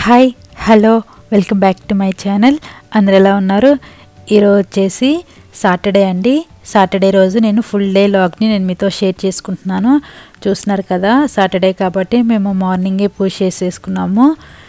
Hi hello welcome back to my channel అందరు ఎలా ఉన్నారు ఈరోజు వచ్చేసి సాటర్డే అండి సాటర్డే రోజు నేను ఫుల్ డే లాగ్ని నేను మీతో షేర్ చేసుకుంటున్నాను చూస్తున్నారు కదా సాటర్డే కాబట్టి మేము మార్నింగే పూజ చేసేసుకున్నాము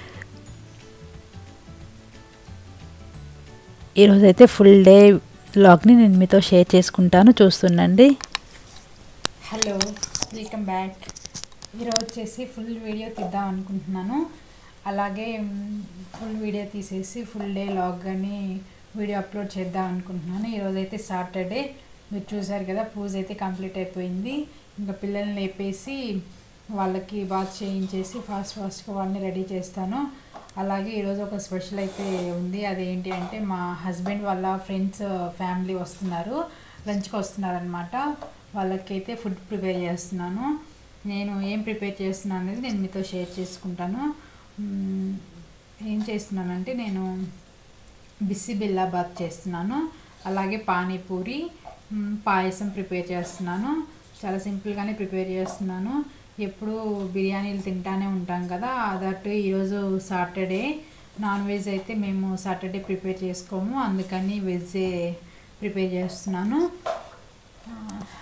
ఈరోజు అయితే ఫుల్ డే లాగ్ని నేను మీతో షేర్ చేసుకుంటాను చూస్తుండండి హలో వెల్కమ్ బ్యాక్ ఈరోజు వచ్చేసి ఫుల్ వీడియో తీద్దాం అనుకుంటున్నాను అలాగే ఫుల్ వీడియో తీసేసి ఫుల్ డే లాగ్ కానీ వీడియో అప్లోడ్ చేద్దాం అనుకుంటున్నాను ఈరోజు అయితే సాటర్డే మీరు చూసారు కదా పూజ అయితే కంప్లీట్ అయిపోయింది ఇంకా పిల్లల్ని లేపేసి వాళ్ళకి బాత్ చేయించేసి ఫాస్ట్ ఫాస్ట్గా వాళ్ళని రెడీ చేస్తాను అలాగే ఈరోజు ఒక స్పెషల్ అయితే ఉంది అదేంటి అంటే మా హస్బెండ్ వాళ్ళ ఫ్రెండ్స్ ఫ్యామిలీ వస్తున్నారు లంచ్కి వస్తున్నారనమాట వాళ్ళకైతే ఫుడ్ ప్రిపేర్ చేస్తున్నాను నేను ఏం ప్రిపేర్ చేస్తున్నాను అనేది నేను మీతో షేర్ చేసుకుంటాను మ్మ్, ఏం చేస్తున్నానంటే నేను బిసి బిల్లాబాద్ చేస్తున్నాను అలాగే పానీపూరి మ్, పాయసం ప్రిపేర్ చేస్తున్నాను చాలా సింపుల్గానే ప్రిపేర్ చేస్తున్నాను ఎప్పుడు బిర్యానీలు తింటానే ఉంటాం కదా దట్టు ఈరోజు సాటర్డే నాన్ వెజ్ అయితే మేము సాటర్డే ప్రిపేర్ చేసుకోము అందుకని వెజ్జే ప్రిపేర్ చేస్తున్నాను ఆ,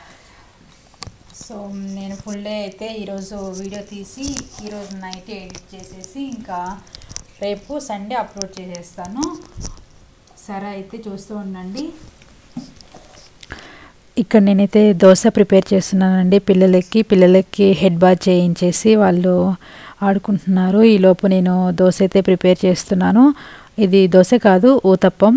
సో నేను ఫుల్ డే అయితే ఈరోజు వీడియో తీసి ఈరోజు నైట్ ఎడిట్ చేసేసి ఇంకా రేపు సండే అప్లోడ్ చేసేస్తాను సరే అయితే చూస్తూ ఉండండి ఇక్కడ నేనైతే దోశ ప్రిపేర్ చేస్తున్నానండి పిల్లలకి పిల్లలకి హెడ్ బాత్ చేయించేసి వాళ్ళు ఆడుకుంటున్నారు ఈలోపు నేను దోశ అయితే ప్రిపేర్ చేస్తున్నాను ఇది దోశ కాదు ఊతప్పం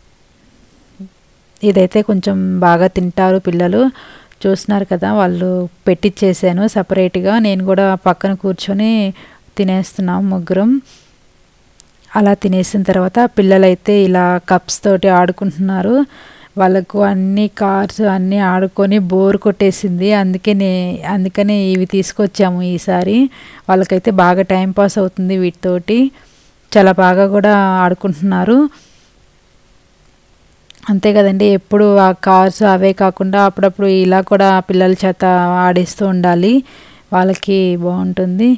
ఇదైతే కొంచెం బాగా తింటారు పిల్లలు చూస్తున్నారు కదా వాళ్ళు పెట్టిచ్చేసాను సపరేట్గా నేను కూడా పక్కన కూర్చొని తినేస్తున్నాం ముగ్గురం అలా తినేసిన తర్వాత పిల్లలైతే ఇలా కప్స్ తోటి ఆడుకుంటున్నారు వాళ్ళకు అన్ని కార్స్ అన్నీ ఆడుకొని బోర్ కొట్టేసింది అందుకే నే అందుకనే ఇవి తీసుకొచ్చాము ఈసారి వాళ్ళకైతే బాగా టైం పాస్ అవుతుంది వీటితోటి చాలా బాగా కూడా ఆడుకుంటున్నారు అంతే కదండి ఎప్పుడు ఆ కార్స్ అవే కాకుండా అప్పుడప్పుడు ఇలా కూడా పిల్లల చేత ఆడిస్తూ ఉండాలి వాళ్ళకి బాగుంటుంది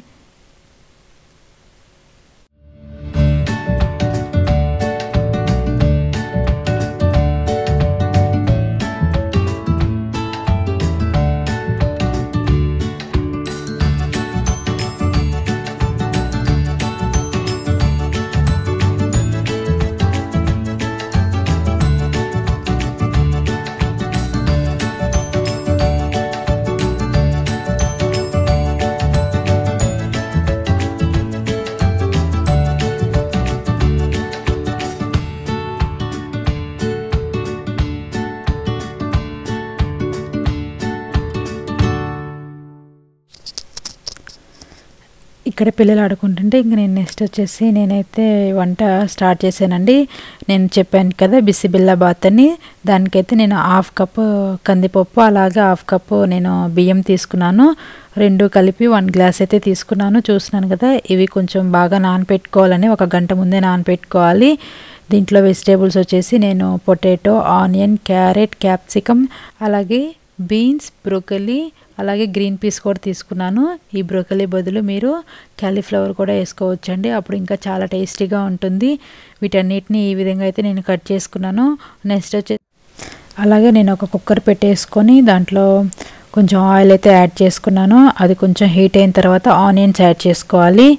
ఇక్కడ పిల్లలు ఆడుకుంటుంటే ఇంక నేను నెక్స్ట్ వచ్చేసి నేనైతే వంట స్టార్ట్ చేశానండి నేను చెప్పాను కదా బిసిబిల్లా బాత్ అని దానికైతే నేను హాఫ్ కప్ కందిపప్పు అలాగే హాఫ్ కప్పు నేను బియ్యం తీసుకున్నాను రెండు కలిపి వన్ గ్లాస్ అయితే తీసుకున్నాను చూస్తున్నాను కదా ఇవి కొంచెం బాగా నానపెట్టుకోవాలని ఒక గంట ముందే నానపెట్టుకోవాలి దీంట్లో వెజిటేబుల్స్ వచ్చేసి నేను పొటాటో ఆనియన్ క్యారెట్ క్యాప్సికమ్ అలాగే బీన్స్ బ్రోకలీ అలాగే గ్రీన్ పీస్ కూడా తీసుకున్నాను ఈ బ్రోకలీ బదులు మీరు క్యాలీఫ్లవర్ కూడా వేసుకోవచ్చండి అప్పుడు ఇంకా చాలా టేస్టీగా ఉంటుంది వీటన్నిటిని ఈ విధంగా అయితే నేను కట్ చేసుకున్నాను నెక్స్ట్ వచ్చే అలాగే నేను ఒక కుక్కర్ పెట్టేసుకొని దాంట్లో కొంచెం ఆయిల్ అయితే యాడ్ చేసుకున్నాను అది కొంచెం హీట్ అయిన తర్వాత ఆనియన్స్ యాడ్ చేసుకోవాలి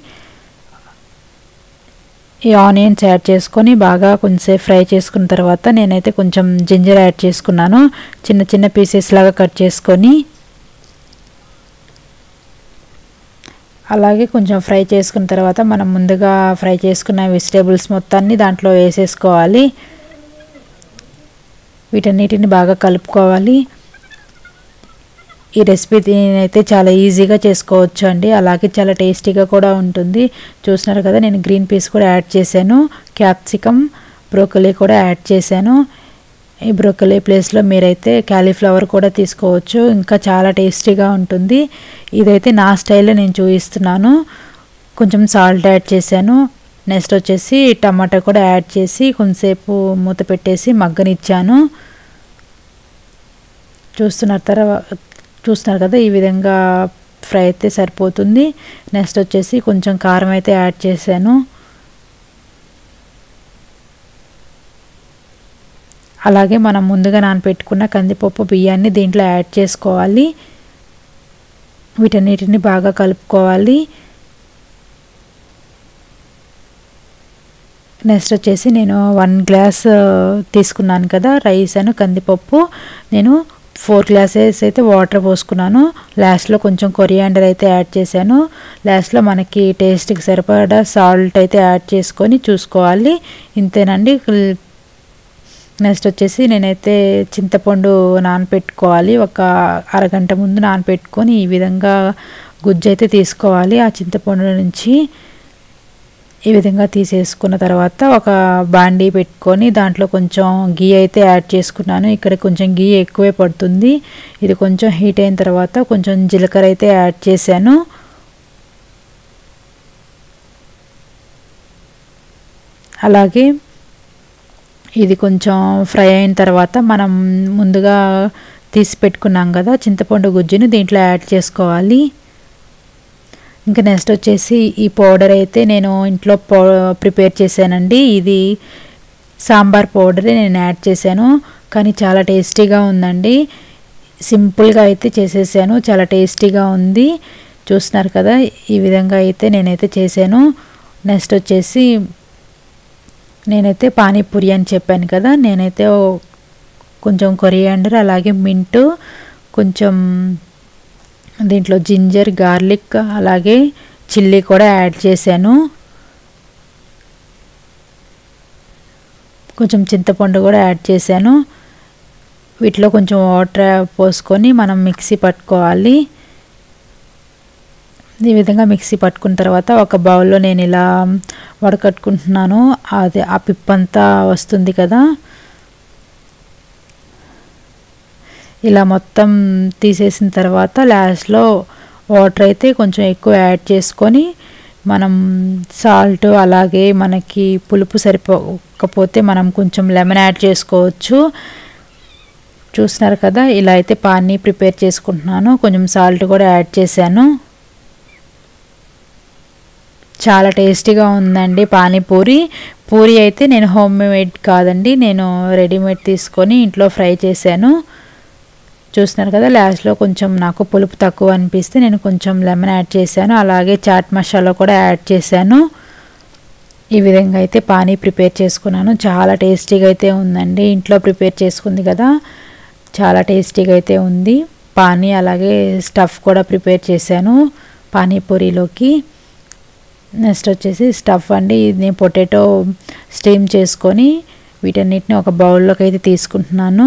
ఈ ఆనియన్స్ యాడ్ చేసుకొని బాగా కొంచెంసేపు ఫ్రై చేసుకున్న తర్వాత నేనైతే కొంచెం జింజర్ యాడ్ చేసుకున్నాను చిన్న చిన్న పీసెస్ లాగా కట్ చేసుకొని అలాగే కొంచెం ఫ్రై చేసుకున్న తర్వాత మనం ముందుగా ఫ్రై చేసుకున్న వెజిటేబుల్స్ మొత్తాన్ని దాంట్లో వేసేసుకోవాలి వీటన్నిటిని బాగా కలుపుకోవాలి ఈ రెసిపీ అయితే చాలా ఈజీగా చేసుకోవచ్చు అండి అలాగే చాలా టేస్టీగా కూడా ఉంటుంది చూస్తున్నారు కదా నేను గ్రీన్ పీస్ కూడా యాడ్ చేశాను క్యాప్సికమ్ బ్రోకలీ కూడా యాడ్ చేశాను ఈ బ్రోకలీ ప్లేస్లో మీరైతే క్యాలీఫ్లవర్ కూడా తీసుకోవచ్చు ఇంకా చాలా టేస్టీగా ఉంటుంది ఇదైతే నా స్టైల్లో నేను చూపిస్తున్నాను కొంచెం సాల్ట్ యాడ్ చేశాను నెక్స్ట్ వచ్చేసి టమాటా కూడా యాడ్ చేసి కొంతసేపు మూత పెట్టేసి మగ్గనిచ్చాను చూస్తున్నారు తర్వాత చూస్తున్నారు కదా ఈ విధంగా ఫ్రై అయితే సరిపోతుంది నెక్స్ట్ వచ్చేసి కొంచెం కారం అయితే యాడ్ చేశాను అలాగే మనం ముందుగా నానపెట్టుకున్న కందిపప్పు బియ్యాన్ని దీంట్లో యాడ్ చేసుకోవాలి వీటన్నిటిని బాగా కలుపుకోవాలి నెక్స్ట్ వచ్చేసి నేను వన్ గ్లాస్ తీసుకున్నాను కదా రైస్ అని కందిపప్పు నేను ఫోర్ గ్లాసెస్ అయితే వాటర్ పోసుకున్నాను లాస్ట్లో కొంచెం కొరియాండర్ అయితే యాడ్ చేశాను లాస్ట్లో మనకి టేస్ట్కి సరిపడా సాల్ట్ అయితే యాడ్ చేసుకొని చూసుకోవాలి ఇంతేనండి నెక్స్ట్ వచ్చేసి నేనైతే చింతపండు నానపెట్టుకోవాలి ఒక అరగంట ముందు నానపెట్టుకొని ఈ విధంగా గుజ్జు అయితే తీసుకోవాలి ఆ చింతపండు నుంచి ఈ విధంగా తీసేసుకున్న తర్వాత ఒక బాండీ పెట్టుకొని దాంట్లో కొంచెం గీ అయితే యాడ్ చేసుకున్నాను ఇక్కడ కొంచెం గీ ఎక్కువే పడుతుంది ఇది కొంచెం హీట్ అయిన తర్వాత కొంచెం జీలకర్ర అయితే యాడ్ చేశాను అలాగే ఇది కొంచెం ఫ్రై అయిన తర్వాత మనం ముందుగా తీసి పెట్టుకున్నాం కదా చింతపండు గుజ్జుని దీంట్లో యాడ్ చేసుకోవాలి ఇంకా నెక్స్ట్ వచ్చేసి ఈ పౌడర్ అయితే నేను ఇంట్లో పౌ ప్రిపేర్ చేశానండి ఇది సాంబార్ పౌడరే నేను యాడ్ చేశాను కానీ చాలా టేస్టీగా ఉందండి సింపుల్గా అయితే చేసేసాను చాలా టేస్టీగా ఉంది చూస్తున్నారు కదా ఈ విధంగా అయితే నేనైతే చేశాను నెక్స్ట్ వచ్చేసి నేనైతే పానీపూరి అని చెప్పాను కదా నేనైతే కొంచెం కొరియాండర్ అలాగే మింటు కొంచెం దీంట్లో జింజర్ గార్లిక్ అలాగే చిల్లీ కూడా యాడ్ చేశాను కొంచెం చింతపండు కూడా యాడ్ చేశాను వీటిలో కొంచెం వాటర్ పోసుకొని మనం మిక్సీ పట్టుకోవాలి ఈ విధంగా మిక్సీ పట్టుకున్న తర్వాత ఒక బౌల్లో నేను ఇలా వడకట్టుకుంటున్నాను అది ఆ పిప్పంతా వస్తుంది కదా ఇలా మొత్తం తీసేసిన తర్వాత లాస్ట్లో వాటర్ అయితే కొంచెం ఎక్కువ యాడ్ చేసుకొని మనం సాల్ట్ అలాగే మనకి పులుపు సరిపోకపోతే మనం కొంచెం లెమన్ యాడ్ చేసుకోవచ్చు చూస్తున్నారు కదా ఇలా అయితే పానీ ప్రిపేర్ చేసుకుంటున్నాను కొంచెం సాల్ట్ కూడా యాడ్ చేశాను చాలా టేస్టీగా ఉందండి పానీపూరి పూరి అయితే నేను హోమ్ మేడ్ కాదండి నేను రెడీమేడ్ తీసుకొని ఇంట్లో ఫ్రై చేశాను చూస్తున్నారు కదా లాస్ట్లో కొంచెం నాకు పులుపు తక్కువ అనిపిస్తే నేను కొంచెం లెమన్ యాడ్ చేశాను అలాగే చాట్ మసాలా కూడా యాడ్ చేశాను ఈ విధంగా అయితే పానీ ప్రిపేర్ చేసుకున్నాను చాలా టేస్టీగా అయితే ఉందండి ఇంట్లో ప్రిపేర్ చేసుకుంది కదా చాలా టేస్టీగా అయితే ఉంది పానీ అలాగే స్టఫ్ కూడా ప్రిపేర్ చేశాను పానీపూరిలోకి నెక్స్ట్ వచ్చేసి స్టఫ్ అండి ఇది పొటాటో స్టీమ్ చేసుకొని వీటన్నిటిని ఒక బౌల్లోకి అయితే తీసుకుంటున్నాను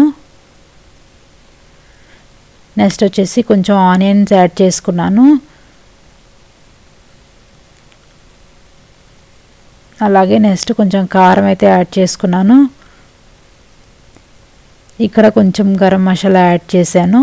నెక్స్ట్ వచ్చేసి కొంచెం ఆనియన్స్ యాడ్ చేసుకున్నాను అలాగే నెక్స్ట్ కొంచెం కారం అయితే యాడ్ చేసుకున్నాను ఇక్కడ కొంచెం గరం మసాలా యాడ్ చేశాను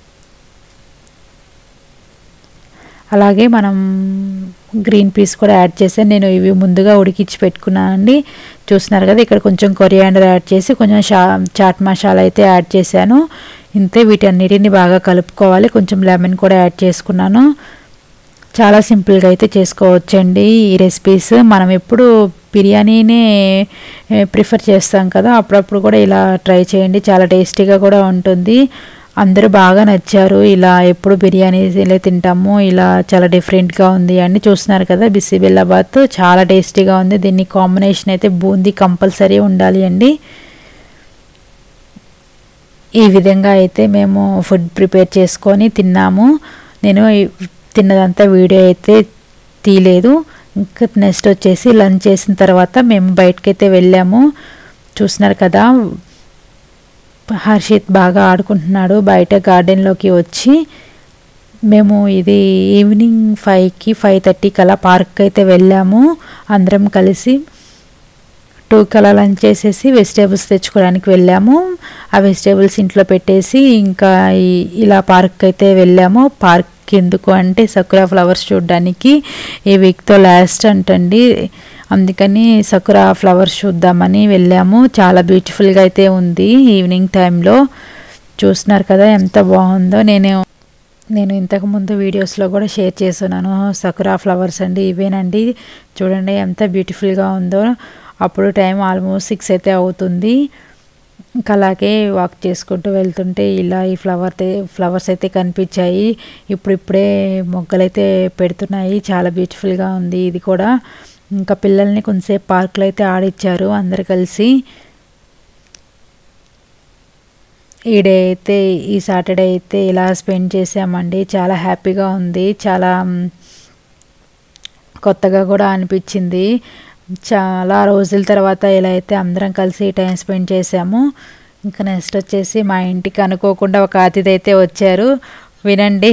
అలాగే మనం గ్రీన్ పీస్ కూడా యాడ్ చేశాను నేను ఇవి ముందుగా ఉడికించి పెట్టుకున్నానండి చూస్తున్నారు కదా ఇక్కడ కొంచెం కొరియాండర్ యాడ్ చేసి కొంచెం షా చాట్ మసాలా అయితే యాడ్ చేశాను ఇంతే వీటన్నిటిని బాగా కలుపుకోవాలి కొంచెం లెమన్ కూడా యాడ్ చేసుకున్నాను చాలా సింపుల్గా అయితే చేసుకోవచ్చండి ఈ రెసిపీస్ మనం ఎప్పుడు బిర్యానీనే ప్రిఫర్ చేస్తాం కదా అప్పుడప్పుడు కూడా ఇలా ట్రై చేయండి చాలా టేస్టీగా కూడా ఉంటుంది అందరూ బాగా నచ్చారు ఇలా ఎప్పుడు బిర్యానీలే తింటాము ఇలా చాలా డిఫరెంట్గా ఉంది అని చూస్తున్నారు కదా బిసిబెల్లాబాత్ చాలా టేస్టీగా ఉంది దీన్ని కాంబినేషన్ అయితే బూందీ కంపల్సరీ ఉండాలి అండి ఈ విధంగా అయితే మేము ఫుడ్ ప్రిపేర్ చేసుకొని తిన్నాము నేను తిన్నదంతా వీడియో అయితే తీయలేదు ఇంకా నెక్స్ట్ వచ్చేసి లంచ్ చేసిన తర్వాత మేము బయటకైతే వెళ్ళాము చూస్తున్నారు కదా హర్షిత్ బాగా ఆడుకుంటున్నాడు బయట గార్డెన్లోకి వచ్చి మేము ఇది ఈవినింగ్ ఫైవ్కి ఫైవ్ థర్టీకి అలా పార్క్ అయితే వెళ్ళాము అందరం కలిసి టూకి అలా లంచ్ చేసేసి వెజిటేబుల్స్ తెచ్చుకోవడానికి వెళ్ళాము ఆ వెజిటేబుల్స్ ఇంట్లో పెట్టేసి ఇంకా ఇలా పార్క్ అయితే వెళ్ళాము పార్క్ ఎందుకు అంటే సకురా ఫ్లవర్స్ చూడడానికి ఈ వీక్తో లాస్ట్ అంటండి అందుకని సకురా ఫ్లవర్స్ చూద్దామని వెళ్ళాము చాలా బ్యూటిఫుల్గా అయితే ఉంది ఈవినింగ్ టైంలో చూస్తున్నారు కదా ఎంత బాగుందో నేను నేను ఇంతకుముందు వీడియోస్లో కూడా షేర్ చేస్తున్నాను సకురా ఫ్లవర్స్ అండి ఇవేనండి చూడండి ఎంత బ్యూటిఫుల్గా ఉందో అప్పుడు టైం ఆల్మోస్ట్ సిక్స్ అయితే అవుతుంది ఇంకా అలాగే వాక్ చేసుకుంటూ వెళ్తుంటే ఇలా ఈ ఫ్లవర్ ఫ్లవర్స్ అయితే కనిపించాయి ఇప్పుడిప్పుడే మొగ్గలైతే పెడుతున్నాయి చాలా బ్యూటిఫుల్గా ఉంది ఇది కూడా ఇంకా పిల్లల్ని కొంతసేపు పార్క్లో అయితే ఆడిచ్చారు అందరు కలిసి ఈ డే అయితే ఈ సాటర్డే అయితే ఇలా స్పెండ్ చేసామండి చాలా హ్యాపీగా ఉంది చాలా మ్, కొత్తగా కూడా అనిపించింది చాలా రోజుల తర్వాత ఇలా అయితే అందరం కలిసి టైం స్పెండ్ చేసాము ఇంకా నెక్స్ట్ వచ్చేసి మా ఇంటికి అనుకోకుండా ఒక అతిథి అయితే వచ్చారు వినండి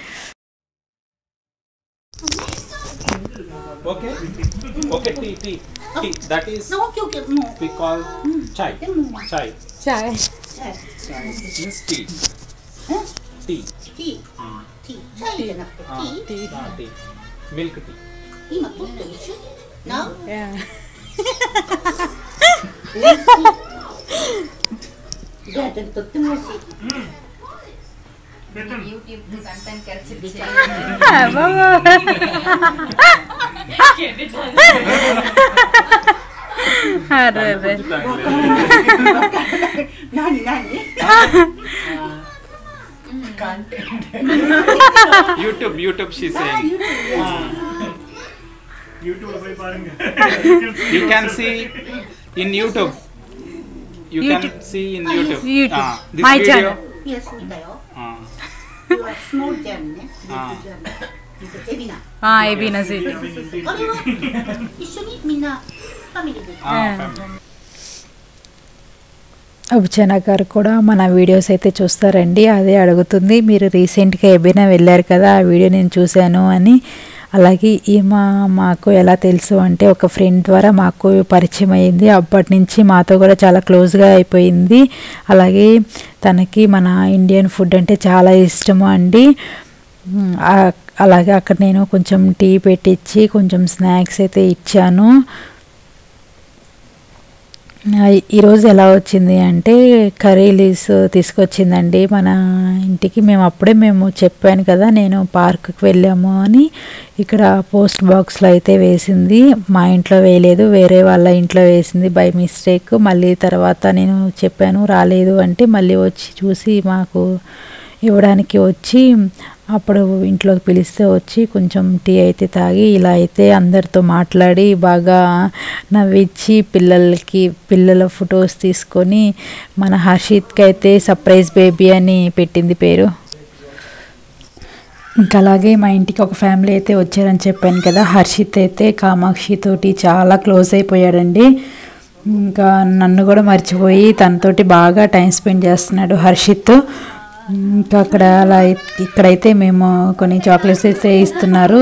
Okay? Okay, tea, tea, tea. That is No, okay, okay, no. we call chai. Then no. Chai. Chai Chai means tea. Tea. Tea. Tea. Chai じゃなくて Ah, tea. ah, tea. Milk tea. 今取ってるでしょ Now? じゃあとっても美味しい。 అరే అరే. 何何 YouTube, YouTube, she's saying. You can see in YouTube. You can see in YouTube. YouTube. Ah, this My video. channel. いや、そうだよ。 Ah, You are small jam ね。 あビッグジャム。エビナ。 ఆ, ఏబీ Nazeer あれは一緒にみんなファミリーで。 ah, Yeah. family. అభిచన గారు కూడా మన videos అయితే చూస్తారండి అదే అడుగుతుంది మీరు రీసెంట్గా ఏమైనా వెళ్ళారు కదా ఆ వీడియో నేను చూశాను అని అలాగే ఈ మా మాకు ఎలా తెలుసు అంటే ఒక ఫ్రెండ్ ద్వారా మాకు పరిచయం అయింది అప్పటి నుంచి మాతో కూడా చాలా క్లోజ్గా అయిపోయింది అలాగే తనకి మన ఇండియన్ ఫుడ్ అంటే చాలా ఇష్టము అండి ఉమ్, ఆ- అలాగే అక్కడ నేను కొంచెం టీ పెట్టించి కొంచెం స్నాక్స్ అయితే ఇచ్చాను ఆ, ఈరోజు ఎలా వచ్చింది అంటే కర్రీ లీవ్స్ తీసుకొచ్చిందండి మన ఇంటికి మేము అప్పుడే మేము చెప్పాను కదా నేను పార్క్కి వెళ్ళాము అని ఇక్కడ పోస్ట్ బాక్స్లో అయితే వేసింది మా ఇంట్లో వేయలేదు వేరే వాళ్ళ ఇంట్లో వేసింది బై మిస్టేక్ మళ్ళీ తర్వాత నేను చెప్పాను రాలేదు అంటే మళ్ళీ వచ్చి చూసి మాకు ఇవ్వడానికి వచ్చి అప్పుడు ఇంట్లోకి పిలిస్తే వచ్చి కొంచెం టీ అయితే తాగి ఇలా అయితే అందరితో మాట్లాడి బాగా నవ్వించి పిల్లలకి పిల్లల ఫొటోస్ తీసుకొని మన హర్షిత్కి అయితే సర్ప్రైజ్ బేబీ అని పెట్టింది పేరు ఇంకా అలాగే మా ఇంటికి ఒక ఫ్యామిలీ అయితే వచ్చారని చెప్పాను కదా హర్షిత్ అయితే కామాక్షి తోటి చాలా క్లోజ్ అయిపోయాడండి ఇంకా నన్ను కూడా మర్చిపోయి తనతోటి బాగా టైం స్పెండ్ చేస్తున్నాడు హర్షిత్ ఇంకా అక్కడ అలా అయి- ఇక్కడైతే మేము కొన్ని చాక్లెట్స్ అయితే ఇస్తున్నారు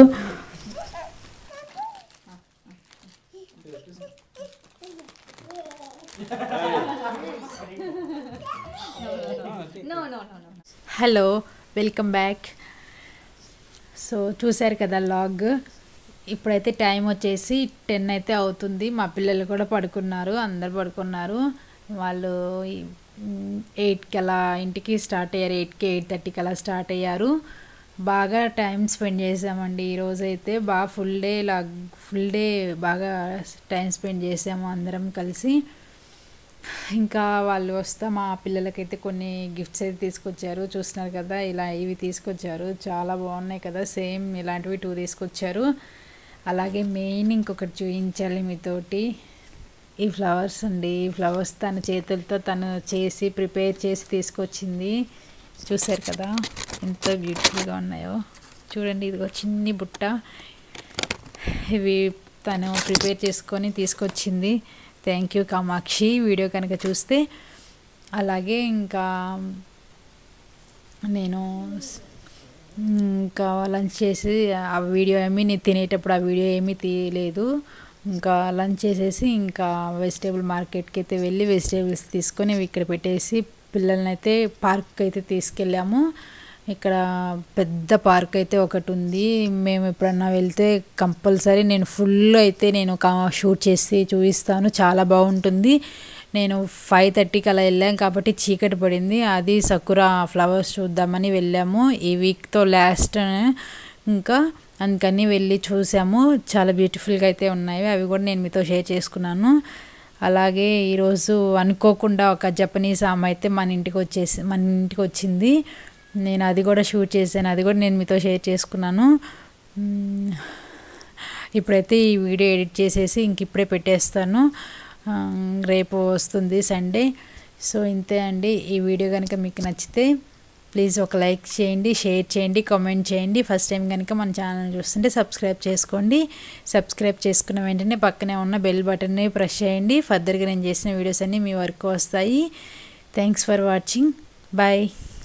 హలో వెల్కమ్ బ్యాక్ సో చూశారు కదా లాగ్ ఇప్పుడైతే టైం వచ్చేసి టెన్ అయితే అవుతుంది మా పిల్లలు కూడా పడుకున్నారు అందరు పడుకున్నారు వాళ్ళు ఎయిట్కి అలా ఇంటికి స్టార్ట్ అయ్యారు ఎయిట్కి ఎయిట్ థర్టీకి అలా స్టార్ట్ అయ్యారు బాగా టైం స్పెండ్ చేసామండి ఈరోజు అయితే బాగా ఫుల్ డే ఇలా ఫుల్ డే బాగా టైం స్పెండ్ చేసాము అందరం కలిసి ఇంకా వాళ్ళు వస్తా మా పిల్లలకైతే కొన్ని గిఫ్ట్స్ అయితే తీసుకొచ్చారు చూస్తున్నారు కదా ఇలా ఇవి తీసుకొచ్చారు చాలా బాగున్నాయి కదా సేమ్ ఇలాంటివి టూ తీసుకొచ్చారు అలాగే మెయిన్ ఇంకొకటి చూపించాలి మీతోటి ఈ ఫ్లవర్స్ అండి ఈ ఫ్లవర్స్ తన చేతులతో తను చేసి ప్రిపేర్ చేసి తీసుకొచ్చింది చూసారు కదా ఎంత బ్యూటిఫుల్గా ఉన్నాయో చూడండి ఇదిగో చిన్ని బుట్ట ఇవి తను ప్రిపేర్ చేసుకొని తీసుకొచ్చింది థ్యాంక్ యూ కామాక్షి వీడియో కనుక చూస్తే అలాగే ఇంకా నేను స్- ఇంకా లంచ్ చేసి ఆ వీడియో ఏమీ నేను తినేటప్పుడు ఆ వీడియో ఏమీ తీయలేదు ఇంకా లంచ్ చేసేసి ఇంకా వెజిటేబుల్ మార్కెట్కి అయితే వెళ్ళి వెజిటేబుల్స్ తీసుకొని ఇవి ఇక్కడ పెట్టేసి పిల్లల్ని అయితే పార్క్ అయితే తీసుకెళ్ళాము ఇక్కడ పెద్ద పార్క్ అయితే ఒకటి ఉంది మేము ఎప్పుడన్నా వెళ్తే కంపల్సరీ నేను ఫుల్ అయితే నేను కా- షూట్ చేసి చూపిస్తాను చాలా బాగుంటుంది నేను ఫైవ్ థర్టీకి అలా వెళ్ళాం కాబట్టి చీకటి పడింది అది సకురా ఫ్లవర్స్ చూద్దామని వెళ్ళాము ఈ వీక్తో లాస్ట్ ఇంకా అందుకని వెళ్ళి చూసాము చాలా బ్యూటిఫుల్గా అయితే ఉన్నాయి అవి కూడా నేను మీతో షేర్ చేసుకున్నాను అలాగే ఈరోజు అనుకోకుండా ఒక జపనీస్ ఆమె అయితే మన ఇంటికి వచ్చేసి మన ఇంటికి వచ్చింది నేను అది కూడా షూట్ చేశాను అది కూడా నేను మీతో షేర్ చేసుకున్నాను మ్మ్. ఇప్పుడైతే ఈ వీడియో ఎడిట్ చేసేసి ఇంక ఇప్పుడే పెట్టేస్తాను ఆ, రేపు వస్తుంది సండే సో ఇంతే అండి ఈ వీడియో కనుక మీకు నచ్చితే ప్లీజ్ ఒక లైక్ చేయండి షేర్ చేయండి కామెంట్ చేయండి ఫస్ట్ టైం కనుక మన ఛానల్ చూస్తుంటే సబ్స్క్రైబ్ చేసుకోండి సబ్స్క్రైబ్ చేసుకున్న వెంటనే పక్కనే ఉన్న బెల్ బటన్ని ప్రెస్ చేయండి ఫర్దర్గా నేను చేసిన వీడియోస్ అన్నీ మీ వరకు వస్తాయి థ్యాంక్స్ ఫర్ వాచింగ్ బాయ్